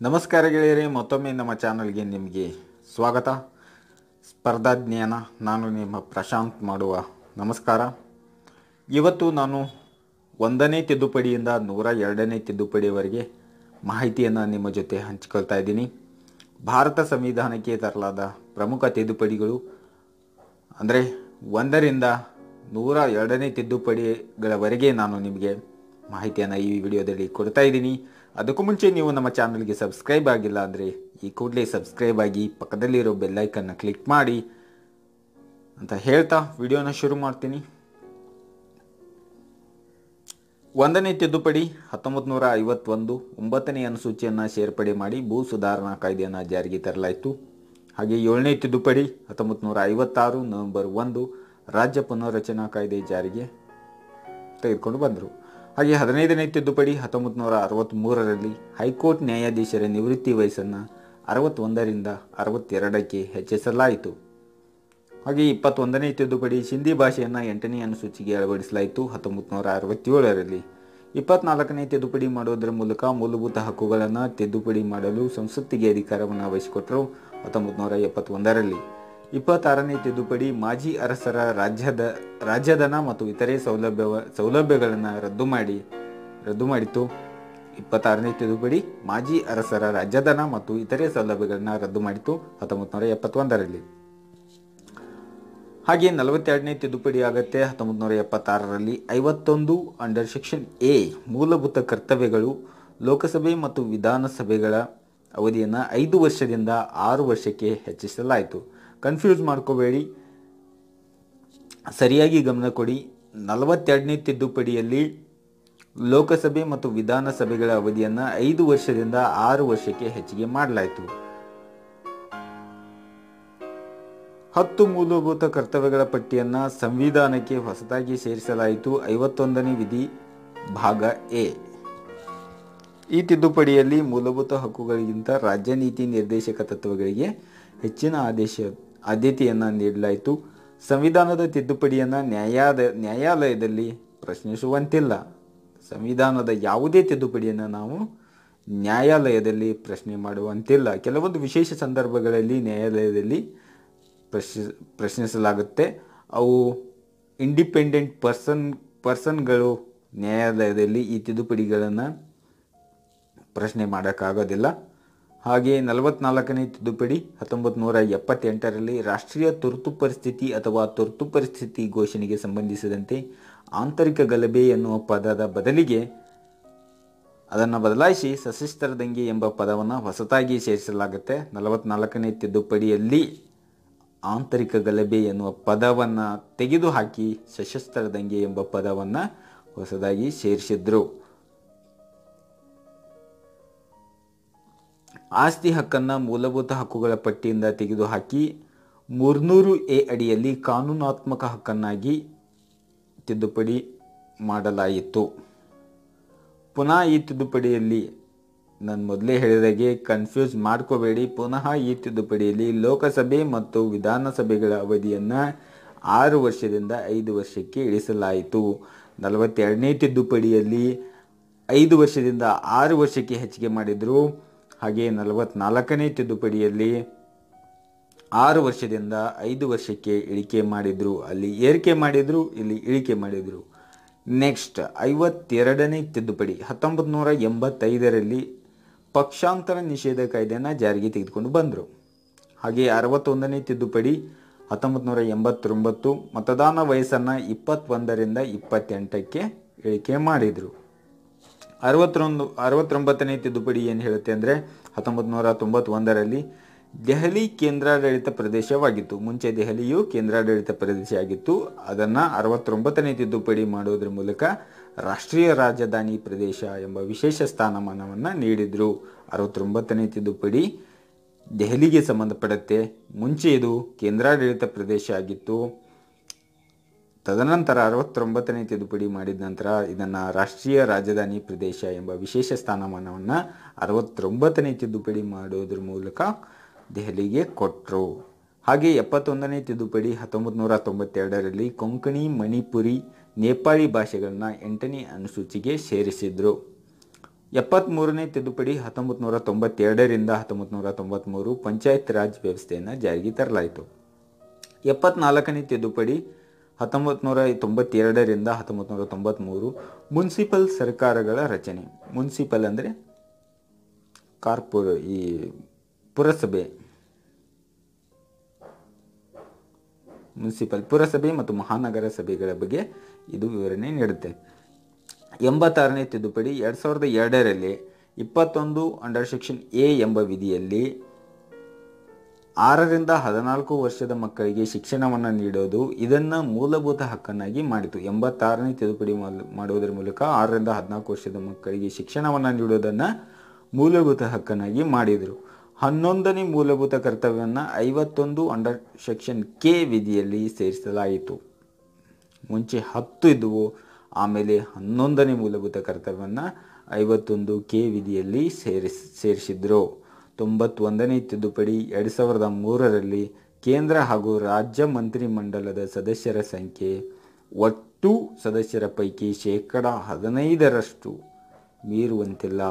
ನಮಸ್ಕಾರ ಗೆಳೆಯರೇ ಮತ್ತೊಮ್ಮೆ ನಮ್ಮ ಚಾನಲ್ಗೆ ನಿಮಗೆ ಸ್ವಾಗತ ಸ್ಪರ್ಧಾ ಜ್ಞಾನ ನಾನು ನಿಮ್ಮ ಪ್ರಶಾಂತ್ ಮಾಡುವ ನಮಸ್ಕಾರ ಇವತ್ತು ನಾನು ಒಂದನೇ ತಿದ್ದುಪಡಿಯಿಂದ ನೂರ ಎರಡನೇ ತಿದ್ದುಪಡಿಯವರೆಗೆ ಮಾಹಿತಿಯನ್ನು ನಿಮ್ಮ ಜೊತೆ ಹಂಚಿಕೊಳ್ತಾ ಇದ್ದೀನಿ ಭಾರತ ಸಂವಿಧಾನಕ್ಕೆ ತರಲಾದ ಪ್ರಮುಖ ತಿದ್ದುಪಡಿಗಳು ಅಂದರೆ ಒಂದರಿಂದ ನೂರ ಎರಡನೇ ತಿದ್ದುಪಡಿಗಳವರೆಗೆ ನಾನು ನಿಮಗೆ ಮಾಹಿತಿಯನ್ನು ಈ ವಿಡಿಯೋದಲ್ಲಿ ಕೊಡ್ತಾ ಇದ್ದೀನಿ ಅದಕ್ಕೂ ಮುಂಚೆ ನೀವು ನಮ್ಮ ಚಾನಲ್ಗೆ ಸಬ್ಸ್ಕ್ರೈಬ್ ಆಗಿಲ್ಲ ಅಂದರೆ ಈ ಕೂಡಲೇ ಸಬ್ಸ್ಕ್ರೈಬ್ ಆಗಿ ಪಕ್ಕದಲ್ಲಿರೋ ಬೆಲ್ಲೈಕನ್ನ ಕ್ಲಿಕ್ ಮಾಡಿ ಅಂತ ಹೇಳ್ತಾ ವಿಡಿಯೋನ ಶುರು ಮಾಡ್ತೀನಿ ಒಂದನೇ ತಿದ್ದುಪಡಿ ಹತ್ತೊಂಬತ್ತು ನೂರ ಐವತ್ತೊಂದು ಒಂಬತ್ತನೇ ಅನುಸೂಚಿಯನ್ನು ಸೇರ್ಪಡೆ ಮಾಡಿ ಭೂ ಸುಧಾರಣಾ ಕಾಯ್ದೆಯನ್ನು ಜಾರಿಗೆ ತರಲಾಯಿತು ಹಾಗೆ ಏಳನೇ ತಿದ್ದುಪಡಿ ಹತ್ತೊಂಬತ್ತು ನೂರ ಐವತ್ತಾರು ನವೆಂಬರ್ ಒಂದು ರಾಜ್ಯ ಪುನರ್ರಚನಾ ಕಾಯ್ದೆ ಜಾರಿಗೆ ತೆಗೆದುಕೊಂಡು ಬಂದರು ಹಾಗೆ ಹದಿನೈದನೇ ತಿದ್ದುಪಡಿ ಹತ್ತೊಂಬತ್ತು ನೂರ ಅರವತ್ತ್ಮೂರರಲ್ಲಿ ಹೈಕೋರ್ಟ್ ನ್ಯಾಯಾಧೀಶರ ನಿವೃತ್ತಿ ವಯಸ್ಸನ್ನು ಅರವತ್ತೊಂದರಿಂದ ಅರವತ್ತೆರಡಕ್ಕೆ ಹೆಚ್ಚಿಸಲಾಯಿತು ಹಾಗೆ ಇಪ್ಪತ್ತೊಂದನೇ ತಿದ್ದುಪಡಿ ಸಿಂಧಿ ಭಾಷೆಯನ್ನು ಎಂಟನೇ ಅನುಸೂಚಿಗೆ ಅಳವಡಿಸಲಾಯಿತು ಹತ್ತೊಂಬತ್ತು ನೂರ ಅರವತ್ತೇಳರಲ್ಲಿ ಇಪ್ಪತ್ನಾಲ್ಕನೇ ತಿದ್ದುಪಡಿ ಮಾಡೋದರ ಮೂಲಕ ಮೂಲಭೂತ ಹಕ್ಕುಗಳನ್ನು ತಿದ್ದುಪಡಿ ಮಾಡಲು ಸಂಸತ್ತಿಗೆ ಅಧಿಕಾರವನ್ನು ವಹಿಸಿಕೊಟ್ಟರು ಹತ್ತೊಂಬತ್ತು ನೂರ ಎಪ್ಪತ್ತೊಂದರಲ್ಲಿ ಇಪ್ಪತ್ತಾರನೇ ತಿದ್ದುಪಡಿ ಮಾಜಿ ಅರಸರ ರಾಜ್ಯದ ರಾಜ್ಯಧನ ಮತ್ತು ಇತರೆ ಸೌಲಭ್ಯ ಸೌಲಭ್ಯಗಳನ್ನು ರದ್ದು ಮಾಡಿ ರದ್ದು ಮಾಡಿತು ಇಪ್ಪತ್ತಾರನೇ ತಿದ್ದುಪಡಿ ಮಾಜಿ ಅರಸರ ರಾಜ್ಯಧನ ಮತ್ತು ಇತರೆ ಸೌಲಭ್ಯಗಳನ್ನು ರದ್ದು ಮಾಡಿತು ಹತ್ತೊಂಬತ್ತು ನೂರ ಎಪ್ಪತ್ತೊಂದರಲ್ಲಿ ಹಾಗೆ ನಲವತ್ತೆರಡನೇ ತಿದ್ದುಪಡಿ ಆಗತ್ತೆ ಹತ್ತೊಂಬತ್ತು ನೂರ ಎಪ್ಪತ್ತಾರರಲ್ಲಿ ಐವತ್ತೊಂದು ಅಂಡರ್ ಸೆಕ್ಷನ್ ಎ ಮೂಲಭೂತ ಕರ್ತವ್ಯಗಳು ಲೋಕಸಭೆ ಮತ್ತು ವಿಧಾನಸಭೆಗಳ ಅವಧಿಯನ್ನು ಐದು ವರ್ಷದಿಂದ ಆರು ವರ್ಷಕ್ಕೆ ಹೆಚ್ಚಿಸಲಾಯಿತು ಕನ್ಫ್ಯೂಸ್ ಮಾಡ್ಕೋಬೇಡಿ ಸರಿಯಾಗಿ ಗಮನ ಕೊಡಿ ನಲವತ್ತೆರಡನೇ ತಿದ್ದುಪಡಿಯಲ್ಲಿ ಲೋಕಸಭೆ ಮತ್ತು ವಿಧಾನಸಭೆಗಳ ಅವಧಿಯನ್ನು ಐದು ವರ್ಷದಿಂದ ಆರು ವರ್ಷಕ್ಕೆ ಹೆಚ್ಚಿಗೆ ಮಾಡಲಾಯಿತು ಹತ್ತು ಮೂಲಭೂತ ಕರ್ತವ್ಯಗಳ ಪಟ್ಟಿಯನ್ನು ಸಂವಿಧಾನಕ್ಕೆ ಹೊಸದಾಗಿ ಸೇರಿಸಲಾಯಿತು ಐವತ್ತೊಂದನೇ ವಿಧಿ ಭಾಗ ಎ ಈ ತಿದ್ದುಪಡಿಯಲ್ಲಿ ಮೂಲಭೂತ ಹಕ್ಕುಗಳಿಗಿಂತ ರಾಜ್ಯ ನೀತಿ ನಿರ್ದೇಶಕ ತತ್ವಗಳಿಗೆ ಹೆಚ್ಚಿನ ಆದೇಶ ಆದ್ಯತೆಯನ್ನು ನೀಡಲಾಯಿತು ಸಂವಿಧಾನದ ತಿದ್ದುಪಡಿಯನ್ನು ನ್ಯಾಯಾದ ನ್ಯಾಯಾಲಯದಲ್ಲಿ ಪ್ರಶ್ನಿಸುವಂತಿಲ್ಲ ಸಂವಿಧಾನದ ಯಾವುದೇ ತಿದ್ದುಪಡಿಯನ್ನು ನಾವು ನ್ಯಾಯಾಲಯದಲ್ಲಿ ಪ್ರಶ್ನೆ ಮಾಡುವಂತಿಲ್ಲ ಕೆಲವೊಂದು ವಿಶೇಷ ಸಂದರ್ಭಗಳಲ್ಲಿ ನ್ಯಾಯಾಲಯದಲ್ಲಿ ಪ್ರಶ್ನಿ ಪ್ರಶ್ನಿಸಲಾಗುತ್ತೆ ಅವು ಇಂಡಿಪೆಂಡೆಂಟ್ ಪರ್ಸನ್ ಪರ್ಸನ್ಗಳು ನ್ಯಾಯಾಲಯದಲ್ಲಿ ಈ ತಿದ್ದುಪಡಿಗಳನ್ನು ಪ್ರಶ್ನೆ ಮಾಡೋಕ್ಕಾಗೋದಿಲ್ಲ ಹಾಗೆ ನಲವತ್ನಾಲ್ಕನೇ ತಿದ್ದುಪಡಿ ಹತ್ತೊಂಬತ್ತು ನೂರ ಎಪ್ಪತ್ತೆಂಟರಲ್ಲಿ ರಾಷ್ಟ್ರೀಯ ತುರ್ತು ಪರಿಸ್ಥಿತಿ ಅಥವಾ ತುರ್ತು ಪರಿಸ್ಥಿತಿ ಘೋಷಣೆಗೆ ಸಂಬಂಧಿಸಿದಂತೆ ಆಂತರಿಕ ಗಲಭೆ ಎನ್ನುವ ಪದದ ಬದಲಿಗೆ ಅದನ್ನು ಬದಲಾಯಿಸಿ ಸಶಸ್ತ್ರ ದಂಗೆ ಎಂಬ ಪದವನ್ನು ಹೊಸತಾಗಿ ಸೇರಿಸಲಾಗುತ್ತೆ ನಲವತ್ನಾಲ್ಕನೇ ತಿದ್ದುಪಡಿಯಲ್ಲಿ ಆಂತರಿಕ ಗಲಭೆ ಎನ್ನುವ ಪದವನ್ನು ತೆಗೆದುಹಾಕಿ ಸಶಸ್ತ್ರ ದಂಗೆ ಎಂಬ ಪದವನ್ನು ಹೊಸದಾಗಿ ಸೇರಿಸಿದ್ರು ಆಸ್ತಿ ಹಕ್ಕನ್ನು ಮೂಲಭೂತ ಹಕ್ಕುಗಳ ಪಟ್ಟಿಯಿಂದ ತೆಗೆದುಹಾಕಿ ಮೂರ್ನೂರು ಎ ಅಡಿಯಲ್ಲಿ ಕಾನೂನಾತ್ಮಕ ಹಕ್ಕನ್ನಾಗಿ ತಿದ್ದುಪಡಿ ಮಾಡಲಾಯಿತು ಪುನಃ ಈ ತಿದ್ದುಪಡಿಯಲ್ಲಿ ನಾನು ಮೊದಲೇ ಹೇಳಿದಾಗೆ ಕನ್ಫ್ಯೂಸ್ ಮಾಡ್ಕೋಬೇಡಿ ಪುನಃ ಈ ತಿದ್ದುಪಡಿಯಲ್ಲಿ ಲೋಕಸಭೆ ಮತ್ತು ವಿಧಾನಸಭೆಗಳ ಅವಧಿಯನ್ನು ಆರು ವರ್ಷದಿಂದ ಐದು ವರ್ಷಕ್ಕೆ ಇಳಿಸಲಾಯಿತು ನಲವತ್ತೆರಡನೇ ತಿದ್ದುಪಡಿಯಲ್ಲಿ ಐದು ವರ್ಷದಿಂದ ಆರು ವರ್ಷಕ್ಕೆ ಹೆಚ್ಚಿಗೆ ಮಾಡಿದರು ಹಾಗೆ ನಲವತ್ನಾಲ್ಕನೇ ತಿದ್ದುಪಡಿಯಲ್ಲಿ ಆರು ವರ್ಷದಿಂದ ಐದು ವರ್ಷಕ್ಕೆ ಇಳಿಕೆ ಮಾಡಿದರು ಅಲ್ಲಿ ಏರಿಕೆ ಮಾಡಿದರು ಇಲ್ಲಿ ಇಳಿಕೆ ಮಾಡಿದರು ನೆಕ್ಸ್ಟ್ ಐವತ್ತೆರಡನೇ ತಿದ್ದುಪಡಿ ಹತ್ತೊಂಬತ್ತು ನೂರ ಎಂಬತ್ತೈದರಲ್ಲಿ ಪಕ್ಷಾಂತರ ನಿಷೇಧ ಕಾಯ್ದೆಯನ್ನು ಜಾರಿಗೆ ತೆಗೆದುಕೊಂಡು ಬಂದರು ಹಾಗೆ ಅರವತ್ತೊಂದನೇ ತಿದ್ದುಪಡಿ ಹತ್ತೊಂಬತ್ತು ನೂರ ಎಂಬತ್ತೊಂಬತ್ತು ಮತದಾನ ವಯಸ್ಸನ್ನು ಇಪ್ಪತ್ತೊಂದರಿಂದ ಇಪ್ಪತ್ತೆಂಟಕ್ಕೆ ಇಳಿಕೆ ಮಾಡಿದರು ಅರವತ್ತೊಂದು ಅರವತ್ತೊಂಬತ್ತನೇ ತಿದ್ದುಪಡಿ ಏನು ಹೇಳುತ್ತೆ ಅಂದರೆ ಹತ್ತೊಂಬತ್ತು ನೂರ ತೊಂಬತ್ತೊಂದರಲ್ಲಿ ದೆಹಲಿ ಕೇಂದ್ರಾಡಳಿತ ಪ್ರದೇಶವಾಗಿತ್ತು ಮುಂಚೆ ದೆಹಲಿಯು ಕೇಂದ್ರಾಡಳಿತ ಪ್ರದೇಶ ಆಗಿತ್ತು ಅದನ್ನು ಅರವತ್ತೊಂಬತ್ತನೇ ತಿದ್ದುಪಡಿ ಮಾಡೋದ್ರ ಮೂಲಕ ರಾಷ್ಟ್ರೀಯ ರಾಜಧಾನಿ ಪ್ರದೇಶ ಎಂಬ ವಿಶೇಷ ಸ್ಥಾನಮಾನವನ್ನು ನೀಡಿದರು ಅರವತ್ತೊಂಬತ್ತನೇ ತಿದ್ದುಪಡಿ ದೆಹಲಿಗೆ ಸಂಬಂಧಪಡುತ್ತೆ ಮುಂಚೆ ಇದು ಕೇಂದ್ರಾಡಳಿತ ಪ್ರದೇಶ ಆಗಿತ್ತು ತದನಂತರ ಅರವತ್ತೊಂಬತ್ತನೇ ತಿದ್ದುಪಡಿ ಮಾಡಿದ ನಂತರ ಇದನ್ನು ರಾಷ್ಟ್ರೀಯ ರಾಜಧಾನಿ ಪ್ರದೇಶ ಎಂಬ ವಿಶೇಷ ಸ್ಥಾನಮಾನವನ್ನು ಅರವತ್ತೊಂಬತ್ತನೇ ತಿದ್ದುಪಡಿ ಮಾಡೋದ್ರ ಮೂಲಕ ದೆಹಲಿಗೆ ಕೊಟ್ಟರು ಹಾಗೆ ಎಪ್ಪತ್ತೊಂದನೇ ತಿದ್ದುಪಡಿ ಹತ್ತೊಂಬತ್ತು ನೂರ ತೊಂಬತ್ತೆರಡರಲ್ಲಿ ಕೊಂಕಣಿ ಮಣಿಪುರಿ ನೇಪಾಳಿ ಭಾಷೆಗಳನ್ನ ಎಂಟನೇ ಅನುಸೂಚಿಗೆ ಸೇರಿಸಿದ್ರು ಎಪ್ಪತ್ತ್ಮೂರನೇ ತಿದ್ದುಪಡಿ ಹತ್ತೊಂಬತ್ತು ನೂರ ತೊಂಬತ್ತೆರಡರಿಂದ ಹತ್ತೊಂಬತ್ತು ನೂರ ತೊಂಬತ್ತ್ಮೂರು ಪಂಚಾಯತ್ ರಾಜ್ ವ್ಯವಸ್ಥೆಯನ್ನು ಜಾರಿಗೆ ತರಲಾಯಿತು ಎಪ್ಪತ್ನಾಲ್ಕನೇ ತಿದ್ದುಪಡಿ ಹತ್ತೊಂಬತ್ತು ನೂರ ತೊಂಬತ್ತೆರಡರಿಂದ ಹತ್ತೊಂಬತ್ತು ನೂರ ತೊಂಬತ್ತ್ಮೂರು ಮುನ್ಸಿಪಲ್ ಸರ್ಕಾರಗಳ ರಚನೆ ಮುನ್ಸಿಪಲ್ ಅಂದರೆ ಕಾರ್ಪೊರ ಈ ಪುರಸಭೆ ಮುನ್ಸಿಪಲ್ ಪುರಸಭೆ ಮತ್ತು ಮಹಾನಗರ ಸಭೆಗಳ ಬಗ್ಗೆ ಇದು ವಿವರಣೆ ನೀಡುತ್ತೆ ಎಂಬತ್ತಾರನೇ ತಿದ್ದುಪಡಿ ಎರಡು ಸಾವಿರದ ಎರಡರಲ್ಲಿ ಇಪ್ಪತ್ತೊಂದು ಅಂಡರ್ ಸೆಕ್ಷನ್ ಎ ಎಂಬ ವಿಧಿಯಲ್ಲಿ ಆರರಿಂದ ಹದಿನಾಲ್ಕು ವರ್ಷದ ಮಕ್ಕಳಿಗೆ ಶಿಕ್ಷಣವನ್ನು ನೀಡೋದು ಇದನ್ನು ಮೂಲಭೂತ ಹಕ್ಕನ್ನಾಗಿ ಮಾಡಿತು ಎಂಬತ್ತಾರನೇ ತಿದ್ದುಪಡಿ ಮಾಲ್- ಮಾಡುವುದರ ಮೂಲಕ ಆರರಿಂದ ಹದಿನಾಲ್ಕು ವರ್ಷದ ಮಕ್ಕಳಿಗೆ ಶಿಕ್ಷಣವನ್ನು ನೀಡೋದನ್ನು ಮೂಲಭೂತ ಹಕ್ಕನ್ನಾಗಿ ಮಾಡಿದರು ಹನ್ನೊಂದನೇ ಮೂಲಭೂತ ಕರ್ತವ್ಯವನ್ನು ಐವತ್ತೊಂದು ಅಂಡರ್ ಸೆಕ್ಷನ್ ಕೆ ವಿಧಿಯಲ್ಲಿ ಸೇರಿಸಲಾಯಿತು ಮುಂಚೆ ಹತ್ತು ಇದ್ದವು ಆಮೇಲೆ ಹನ್ನೊಂದನೇ ಮೂಲಭೂತ ಕರ್ತವ್ಯವನ್ನು ಐವತ್ತೊಂದು ಕೆ ವಿಧಿಯಲ್ಲಿ ಸೇರಿಸ್ ಸೇರಿಸಿದ್ರು ತೊಂಬತ್ತೊಂದನೇ ತಿದ್ದುಪಡಿ ಎರಡು ಸಾವಿರದ ಮೂರರಲ್ಲಿ ಕೇಂದ್ರ ಹಾಗೂ ರಾಜ್ಯ ಮಂತ್ರಿಮಂಡಲದ ಸದಸ್ಯರ ಸಂಖ್ಯೆ ಒಟ್ಟು ಸದಸ್ಯರ ಪೈಕಿ ಶೇಕಡ ಹದಿನೈದರಷ್ಟು ಮೀರುವಂತಿಲ್ಲ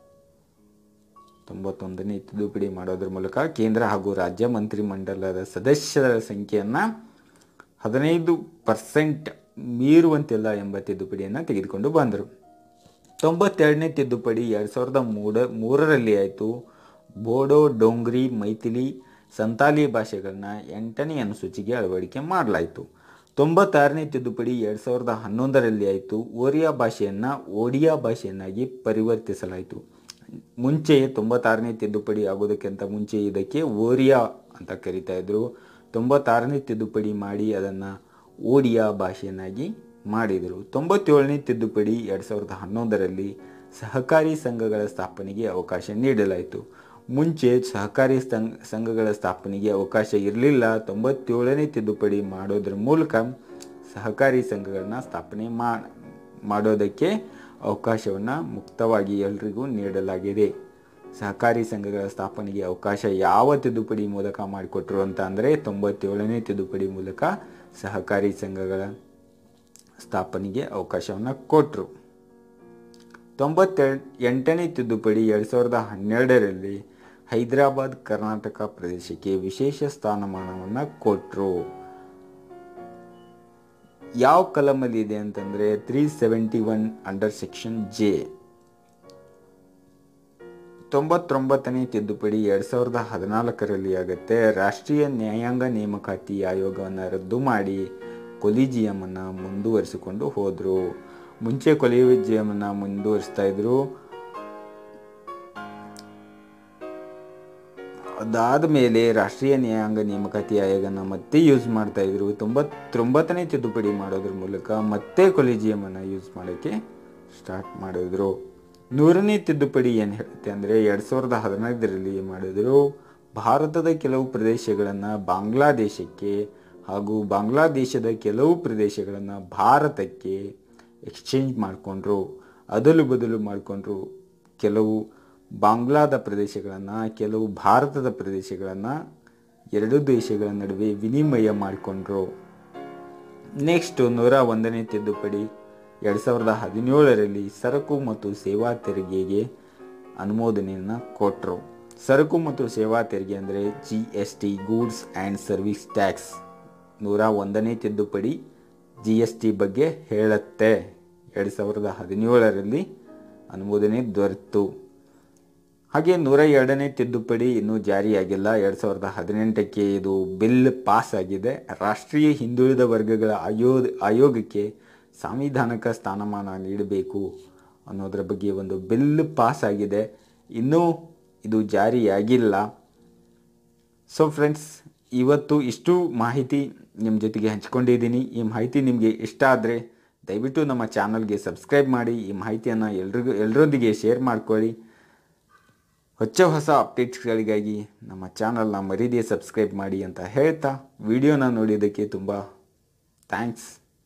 ತೊಂಬತ್ತೊಂದನೇ ತಿದ್ದುಪಡಿ ಮಾಡೋದ್ರ ಮೂಲಕ ಕೇಂದ್ರ ಹಾಗೂ ರಾಜ್ಯ ಮಂತ್ರಿಮಂಡಲದ ಸದಸ್ಯರ ಸಂಖ್ಯೆಯನ್ನು ಹದಿನೈದು ಪರ್ಸೆಂಟ್ ಮೀರುವಂತಿಲ್ಲ ಎಂಬ ತಿದ್ದುಪಡಿಯನ್ನು ತೆಗೆದುಕೊಂಡು ಬಂದರು ತೊಂಬತ್ತೆರಡನೇ ತಿದ್ದುಪಡಿ ಎರಡು ಸಾವಿರದ ಮೂಡ ಮೂರರಲ್ಲಿ ಆಯಿತು ಬೋಡೋ ಡೋಂಗ್ರಿ ಮೈಥಿಲಿ ಸಂತಾಲಿ ಭಾಷೆಗಳನ್ನ ಎಂಟನೇ ಅನುಸೂಚಿಗೆ ಅಳವಡಿಕೆ ಮಾಡಲಾಯಿತು ತೊಂಬತ್ತಾರನೇ ತಿದ್ದುಪಡಿ ಎರಡು ಸಾವಿರದ ಹನ್ನೊಂದರಲ್ಲಿ ಆಯಿತು ಓರಿಯಾ ಭಾಷೆಯನ್ನು ಓಡಿಯಾ ಭಾಷೆಯನ್ನಾಗಿ ಪರಿವರ್ತಿಸಲಾಯಿತು ಮುಂಚೆ ತೊಂಬತ್ತಾರನೇ ತಿದ್ದುಪಡಿ ಆಗೋದಕ್ಕಿಂತ ಮುಂಚೆ ಇದಕ್ಕೆ ಓರಿಯಾ ಅಂತ ಕರಿತಾ ಇದ್ರು ತೊಂಬತ್ತಾರನೇ ತಿದ್ದುಪಡಿ ಮಾಡಿ ಅದನ್ನು ಓಡಿಯಾ ಭಾಷೆಯನ್ನಾಗಿ ಮಾಡಿದರು ತೊಂಬತ್ತೇಳನೇ ತಿದ್ದುಪಡಿ ಎರಡು ಸಾವಿರದ ಹನ್ನೊಂದರಲ್ಲಿ ಸಹಕಾರಿ ಸಂಘಗಳ ಸ್ಥಾಪನೆಗೆ ಅವಕಾಶ ನೀಡಲಾಯಿತು ಮುಂಚೆ ಸಹಕಾರಿ ಸಂಘ ಸಂಘಗಳ ಸ್ಥಾಪನೆಗೆ ಅವಕಾಶ ಇರಲಿಲ್ಲ ತೊಂಬತ್ತೇಳನೇ ತಿದ್ದುಪಡಿ ಮಾಡೋದ್ರ ಮೂಲಕ ಸಹಕಾರಿ ಸಂಘಗಳನ್ನ ಸ್ಥಾಪನೆ ಮಾ ಮಾಡೋದಕ್ಕೆ ಅವಕಾಶವನ್ನು ಮುಕ್ತವಾಗಿ ಎಲ್ರಿಗೂ ನೀಡಲಾಗಿದೆ ಸಹಕಾರಿ ಸಂಘಗಳ ಸ್ಥಾಪನೆಗೆ ಅವಕಾಶ ಯಾವ ತಿದ್ದುಪಡಿ ಮೂಲಕ ಮಾಡಿಕೊಟ್ರು ಅಂತ ಅಂದರೆ ತೊಂಬತ್ತೇಳನೇ ತಿದ್ದುಪಡಿ ಮೂಲಕ ಸಹಕಾರಿ ಸಂಘಗಳ ಸ್ಥಾಪನೆಗೆ ಅವಕಾಶವನ್ನು ಕೊಟ್ಟರು ತೊಂಬತ್ತೆರಡು ಎಂಟನೇ ತಿದ್ದುಪಡಿ ಎರಡು ಸಾವಿರದ ಹನ್ನೆರಡರಲ್ಲಿ ಹೈದರಾಬಾದ್ ಕರ್ನಾಟಕ ಪ್ರದೇಶಕ್ಕೆ ವಿಶೇಷ ಸ್ಥಾನಮಾನವನ್ನು ಕೊಟ್ಟರು ಯಾವ ಕಲಮಲ್ಲಿ ಇದೆ ಅಂತಂದರೆ three seventy one under section J ತೊಂಬತ್ತೊಂಬತ್ತನೇ ತಿದ್ದುಪಡಿ ಎರಡು ಸಾವಿರದ ಹದಿನಾಲ್ಕರಲ್ಲಿ ಆಗುತ್ತೆ ರಾಷ್ಟ್ರೀಯ ನ್ಯಾಯಾಂಗ ನೇಮಕಾತಿ ಆಯೋಗವನ್ನು ರದ್ದು ಮಾಡಿ ಕೊಲಿಜಿಯಮನ್ನು ಮುಂದುವರಿಸಿಕೊಂಡು ಹೋದರು ಮುಂಚೆ ಕೊಲಿಜಿಯಮನ್ನು ಮುಂದುವರಿಸ್ತಾ ಇದ್ರು ಅದಾದ ಮೇಲೆ ರಾಷ್ಟ್ರೀಯ ನ್ಯಾಯಾಂಗ ನೇಮಕಾತಿ ಆಯೋಗನ ಮತ್ತೆ ಯೂಸ್ ಮಾಡ್ತಾ ಇದ್ರು ತೊಂಬತ್ತೊಂಬತ್ತನೇ ತಿದ್ದುಪಡಿ ಮಾಡೋದ್ರ ಮೂಲಕ ಮತ್ತೆ ಕೊಲಿಜಿಯಮನ್ನು ಯೂಸ್ ಮಾಡೋಕ್ಕೆ ಸ್ಟಾರ್ಟ್ ಮಾಡಿದ್ರು ನೂರನೇ ತಿದ್ದುಪಡಿ ಏನು ಹೇಳುತ್ತೆ ಅಂದರೆ ಎರಡು ಸಾವಿರದ ಹದಿನೈದರಲ್ಲಿ ಮಾಡಿದ್ರು ಭಾರತದ ಕೆಲವು ಪ್ರದೇಶಗಳನ್ನು ಬಾಂಗ್ಲಾದೇಶಕ್ಕೆ ಹಾಗೂ ಬಾಂಗ್ಲಾದೇಶದ ಕೆಲವು ಪ್ರದೇಶಗಳನ್ನು ಭಾರತಕ್ಕೆ ಎಕ್ಸ್ಚೇಂಜ್ ಮಾಡಿಕೊಂಡ್ರು ಅದಲು ಬದಲು ಮಾಡಿಕೊಂಡ್ರು ಕೆಲವು ಬಾಂಗ್ಲಾದ ಪ್ರದೇಶಗಳನ್ನು ಕೆಲವು ಭಾರತದ ಪ್ರದೇಶಗಳನ್ನು ಎರಡು ದೇಶಗಳ ನಡುವೆ ವಿನಿಮಯ ಮಾಡಿಕೊಂಡ್ರು ನೆಕ್ಸ್ಟ್ ನೂರ ಒಂದನೇ ತಿದ್ದುಪಡಿ ಎರಡು ಸಾವಿರದ ಹದಿನೇಳರಲ್ಲಿ ಸರಕು ಮತ್ತು ಸೇವಾ ತೆರಿಗೆಗೆ ಅನುಮೋದನೆಯನ್ನು ಕೊಟ್ಟರು ಸರಕು ಮತ್ತು ಸೇವಾ ತೆರಿಗೆ ಅಂದರೆ G S T goods and service tax ನೂರ ಒಂದನೇ ತಿದ್ದುಪಡಿ ಜಿ ಎಸ್ ಟಿ ಬಗ್ಗೆ ಹೇಳುತ್ತೆ ಎರಡು ಸಾವಿರದ ಹದಿನೇಳರಲ್ಲಿ ಅನುಮೋದನೆ ದೊರೆತು ಹಾಗೆ ನೂರ ಎರಡನೇ ತಿದ್ದುಪಡಿ ಇನ್ನೂ ಜಾರಿಯಾಗಿಲ್ಲ ಎರಡು ಸಾವಿರದ ಹದಿನೆಂಟಕ್ಕೆ ಇದು ಬಿಲ್ ಪಾಸ್ ಆಗಿದೆ ರಾಷ್ಟ್ರೀಯ ಹಿಂದುಳಿದ ವರ್ಗಗಳ ಆಯೋ ಆಯೋಗಕ್ಕೆ ಸಾಂವಿಧಾನಿಕ ಸ್ಥಾನಮಾನ ನೀಡಬೇಕು ಅನ್ನೋದರ ಬಗ್ಗೆ ಒಂದು ಬಿಲ್ ಪಾಸ್ ಆಗಿದೆ ಇನ್ನೂ ಇದು ಜಾರಿಯಾಗಿಲ್ಲ ಸೊ ಫ್ರೆಂಡ್ಸ್ ಇವತ್ತು ಇಷ್ಟು ಮಾಹಿತಿ ನಿಮ್ಮ ಜೊತೆಗೆ ಹಂಚ್ಕೊಂಡಿದ್ದೀನಿ ಈ ಮಾಹಿತಿ ನಿಮಗೆ ಇಷ್ಟ ಆದರೆ ದಯವಿಟ್ಟು ನಮ್ಮ ಚಾನಲ್ಗೆ ಸಬ್ಸ್ಕ್ರೈಬ್ ಮಾಡಿ ಈ ಮಾಹಿತಿಯನ್ನು ಎಲ್ರಿಗೂ ಎಲ್ಲರೊಂದಿಗೆ ಶೇರ್ ಮಾಡ್ಕೊಳ್ಳಿ ಹೊಚ್ಚ ಹೊಸ ಅಪ್ಡೇಟ್ಸ್ಗಳಿಗಾಗಿ ನಮ್ಮ ಚಾನಲ್ನ ಮರೀದೇ ಸಬ್ಸ್ಕ್ರೈಬ್ ಮಾಡಿ ಅಂತ ಹೇಳ್ತಾ ವಿಡಿಯೋನ ನೋಡಿದ್ದಕ್ಕೆ ತುಂಬ ಥ್ಯಾಂಕ್ಸ್